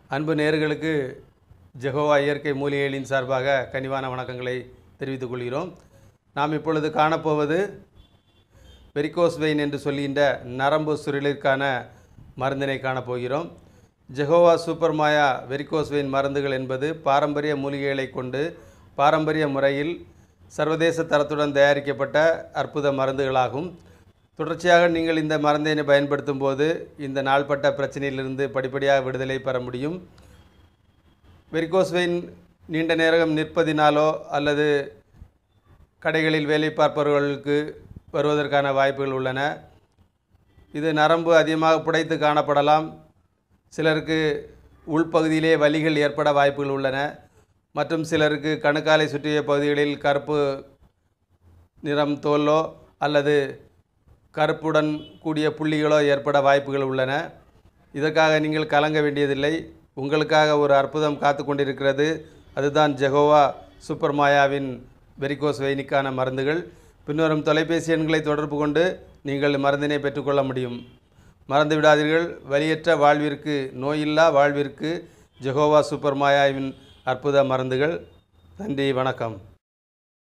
அன்பு நேர்களுக்கு ஜெகோவா இயற்கை மூலிகைகளின் சார்பாக கனிவான வணக்கங்களை தெரிவித்துக் கொள்கிறோம் நாம் இப்பொழுது காணப்போவது வெரிகோஸ் வெயின் என்று சொல்கின்ற நரம்பு சுருளிற்கான மருந்தினை காணப்போகிறோம் Jehovah super Maya varicose vein மருந்துகள் என்பது பாரம்பரிய மூலிகைகளை கொண்டு பாரம்பரிய முறையில் சர்வதேச தரத்துடன் தயாரிக்கப்பட்ட அற்புத மருந்துகளாகும் தொடர்ச்சியாக நீங்கள் இந்த மருந்தினை பயன்படுத்தும் போது இந்த நாள்பட்ட பிரச்சனையிலிருந்து படிப்படியாக விடுதலை பெற முடியும் வெரிகோஸ் வெயின் நீண்ட நேரம் நிற்பதினாலோ அல்லது கடைகளில் வேலை பார்ப்பவர்களுக்கு வருவதற்கான வாய்ப்புகள் உள்ளன இது நரம்பு அதிகமாக புடைத்து காணப்படலாம் சிலருக்கு உள்பகுதியிலே வலிகள் ஏற்பட வாய்ப்புகள் உள்ளன மற்றும் சிலருக்கு கணுக்காலை சுற்றிய பகுதிகளில் கருப்பு நிறம் தோலோ அல்லது கருப்புடன் கூடிய புள்ளிகளோ ஏற்பட வாய்ப்புகள் உள்ளன இதற்காக நீங்கள் கலங்க வேண்டியதில்லை உங்களுக்காக ஒரு அற்புதம் காத்து கொண்டிருக்கிறது அதுதான் ஜெகோவா சூப்பர் மாயாவின் வெரிகோஸ் வெயினுக்கான மருந்துகள் பின்வரும் தொலைபேசி எண்களை தொடர்பு கொண்டு நீங்கள் மருந்தினை பெற்றுக்கொள்ள முடியும் மறந்து விடாதீர்கள் வலியற்ற வாழ்விற்கு நோயில்லா வாழ்விற்கு ஜெகோவா சூப்பர் மாயாவின் அற்புத மருந்துகள் நன்றி வணக்கம்